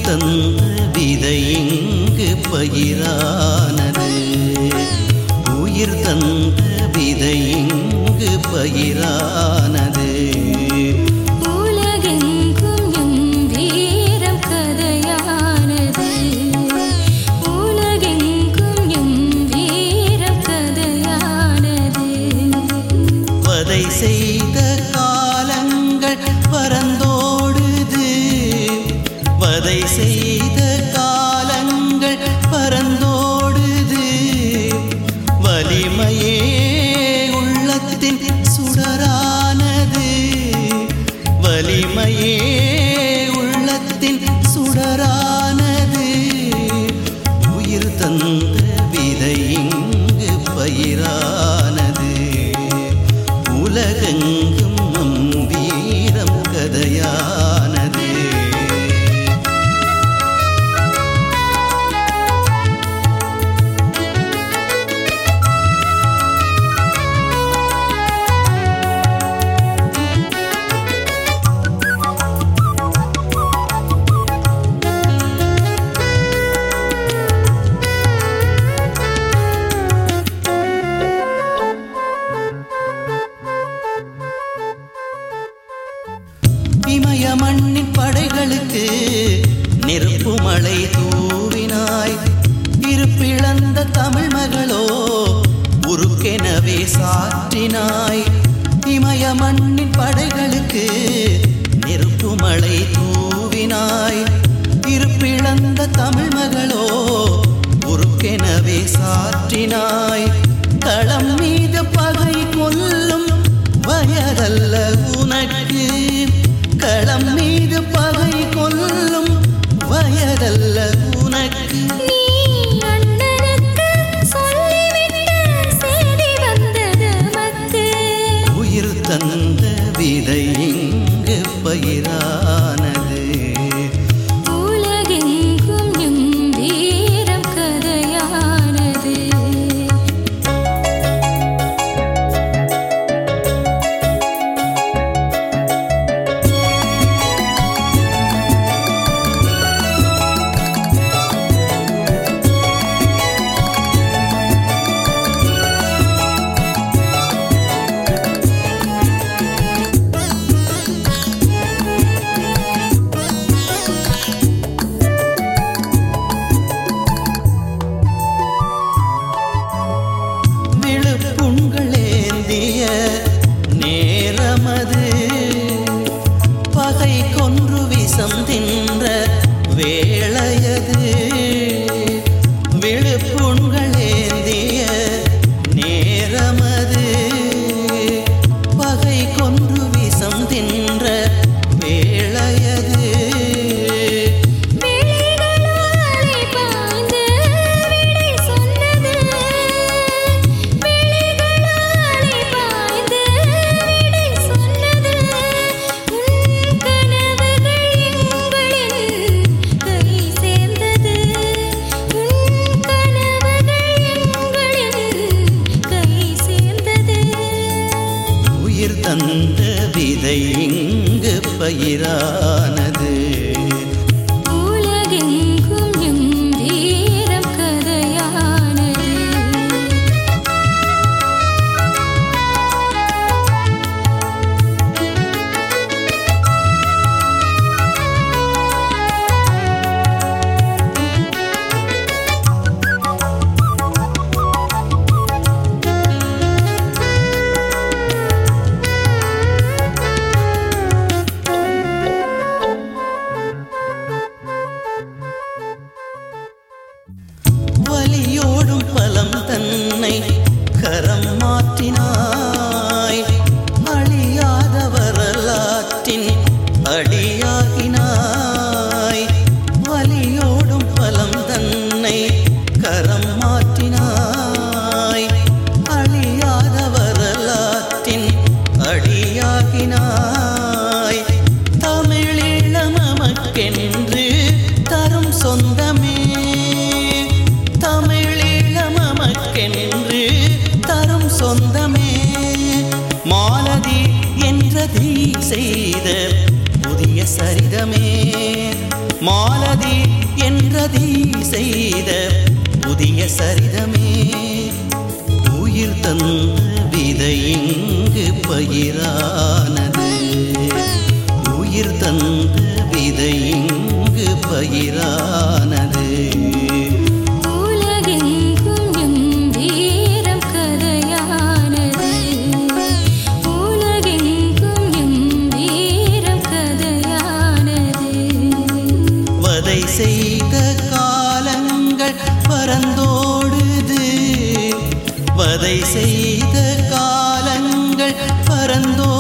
தந்த விதை இங்கு பயிரானது உயிர் தந்த விதை இங்கு பயிரானது உலகெங்கும் எம் வீரம் கதையானது உலகெங்கும் எம் வீரம் கதையானது வதை செய்த காலங்கள் பரந்தோடுது வதை செய்த காலங்கள் பரந்தோடுது வலிமையே உள்ளத்தின் சுடரானது வலிமையே உள்ளத்தின் சுடரானது உயிர் தந்த விதை இங்கு பயிரானது உலகெங்கும் நம் வீரம் கதையானது இமய மண்ணின் படைகளுக்கு நெருப்பு மழை தூவினாய் இருப்பிழந்த தமிழ் மகளோ உருக்கெனவே சாற்றினாய் இமய மண்ணின் படைகளுக்கு நெருப்பு மழை தூவினாய் இருப்பிழந்த தமிழ் மகளோ உருக்கெனவே சாற்றினாய் களம் மீது பகை கொல்லும் வயதல்ல உனக்கு களம் மீது பகை கொல்லும் வயதல்ல உனக்கு நீ அண்ணனுக்கு சொல்லிவிட்ட செய்தி வந்தது மக்கு உயிர் தந்த விதை இங்கு பயிரானது உலகெங்கும் எம் வீரம் கதையானது விழுப்புண்களேந்திய நேரமது பகை கொன்று விஷம் தின்ற வேளையது விழுப்புண்களேந்திய நேரமது பகை கொன்று விஷம் தின்ற வேளையது விழிகளாலே பாய்ந்து விடை சொன்னது விழிகளாலே பாய்ந்து விடை சொன்னது உன் கனவுகள் எங்களின் கை சேர்ந்தது உன் கனவுகள் எங்களின் கை சேர்ந்தது உயிர் தந்த விதை இங்கு பயிரானது உலகெங்கும் எம் வீரம் கதையானது வலியோடும் பலம் தன்னை கரம் மாற்றினாய் அழியாத வரலாற்றின் அடியாகினாய் வலியோடும் பலம் தன்னை கரம் மாற்றினாய் அழியாத வரலாற்றின் அடியாகினாய் தமிழீழ நமக்கென்று தரும் சொந்தமே தமிழீழ நமக்கென்று தரும் சொந்தமே மாலதி என்றதை செய்த புதிய சரிதமே மாலதி என்றதி செய்த புதிய சரிதமே உயிர் தந்த விதை இங்கு பயிரானது உயிர் தந்த விதை இங்கு பயிரானது உலகெங்கும் எம் வீரம் கதையானது உலகெங்கும் எம் வீரம் கதையானது வதை செய்த காலங்கள் பறந்தோடுது வதை செய்த காலங்கள் பறந்தோ